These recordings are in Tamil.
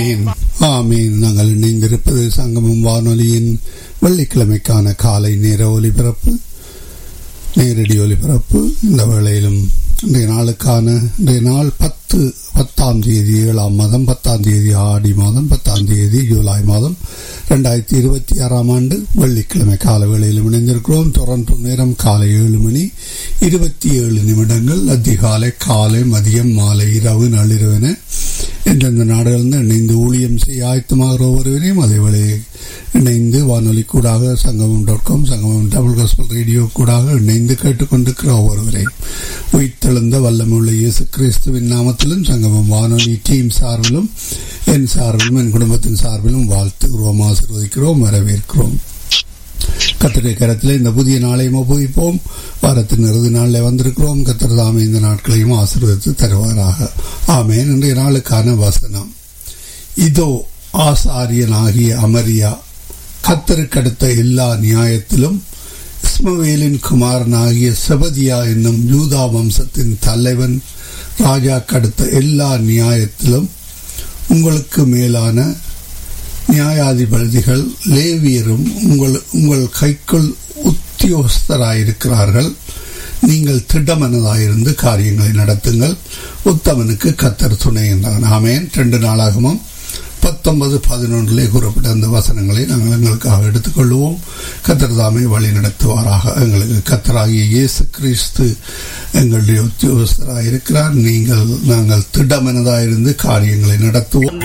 ஆமீன் ஆமீன் நாங்கள் இணைந்திருப்பது சங்கமம் வானொலியின் வெள்ளிக்கிழமைக்கான காலை நேர ஒலிபரப்பு நேரடி ஒலிபரப்பு இந்த வேளையிலும் இன்றைய நாளுக்கான இன்றைய நாள் பத்து பத்தாம் தேதி ஏழாம் மாதம் பத்தாம் தேதி ஆடி மாதம் பத்தாம் தேதி ஜூலை மாதம் ரெண்டாயிரத்தி இருபத்தி ஆறாம் ஆண்டு வெள்ளிக்கிழமை கால வேளையிலும் இணைந்திருக்கிறோம் டொரண்டோ நேரம் காலை ஏழு மணி இருபத்தி ஏழு நிமிடங்கள் அதிகாலை காலை மதியம் மாலை இரவு நள்ளிரவென எந்தெந்த நாடுகளிலிருந்து இணைந்து ஊழியம் செய்ய ஆயத்தமாகிற ஒருவரையும் அதேவேளை இணைந்து வானொலி கூடாக Sangamam dot com Sangamam double gospel radio கூடாக இணைந்து கேட்டுக்கொண்டிருக்கிற ஒவ்வொருவரையும் உயிர்த்தெழுந்த வல்லமுள்ள இயேசு கிறிஸ்துவின் நாமத்திலும் சங்கமம் வானொலி டீம் சார்பிலும் என் சார்பிலும் என் குடும்பத்தின் சார்பிலும் வாழ்த்துகிறோம் ஆசிர்வதிக்கிறோம் வரவேற்கிறோம் கத்தருடைய கரத்தில் இந்த புதிய நாளையும் உபயோகிப்போம் வாரத்தின் இறுதி நாளில் வந்திருக்கிறோம் கத்தர் தாமே இந்த நாட்களையும் ஆசீர்வதித்து தருவாராக ஆமேன் இன்றைய நாளுக்கான வசனம் இதோ ஆசாரியனாகிய அமரியா கத்தருக்கடுத்த எல்லா நியாயத்திலும் இஸ்மவேலின் குமாரனாகிய செபதியா என்னும் யூதா வம்சத்தின் தலைவன் ராஜா கடுத்த எல்லா நியாயத்திலும் உங்களுக்கு மேலான நியாயாதிபதிகள் லேவியரும் உங்கள் உங்கள் கைக்குள் உத்தியோகஸ்தராயிருக்கிறார்கள் நீங்கள் திட்டமனதாயிருந்து காரியங்களை நடத்துங்கள் உத்தமனுக்கு கத்தர் துணை என்றான் ஆமேன் ரெண்டு நாளாகமும் பத்தொன்பது பதினொன்றிலே கூறப்பட்ட அந்த வசனங்களை நாங்கள் எங்களுக்காக எடுத்துக்கொள்வோம் கத்தர் தாமே வழி நடத்துவாராக எங்களுக்கு கத்தராகிய இயேசு கிறிஸ்து எங்களுடைய உத்தியோகஸ்தராக இருக்கிறார் நீங்கள் நாங்கள் திட்டமனதாயிருந்து காரியங்களை நடத்துவோம்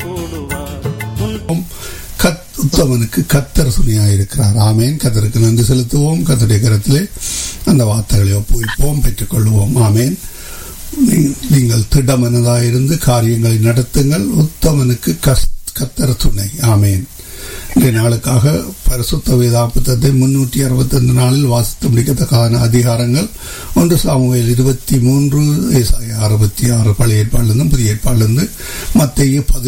உத்தமனுக்கு கத்தர் துணையாயிருக்கிறார் ஆமேன் கத்தருக்கு நன்றி செலுத்துவோம் கத்தருடைய கரத்திலே அந்த வார்த்தைகளை ஒப்புவிப்போம் பெற்றுக்கொள்வோம் ஆமேன் நீங்கள் திடமனதாயிருந்து காரியங்களை நடத்துங்கள் உத்தமனுக்கு கத்தர் துணை ஆமேன் இன்றைய நாளுக்காக பரிசுத்த வேதாபுத்தத்தை முன்னூற்றி அறுபத்தைந்து நாளில் வாசித்து முடிக்கத்தக்கான அதிகாரங்கள் ஒன்று சாமுவேல் இருபத்தி மூன்று அறுபத்தி ஆறு பழைய ஏற்பாடிலிருந்து புதிய ஏற்பாடிலிருந்து மத்திய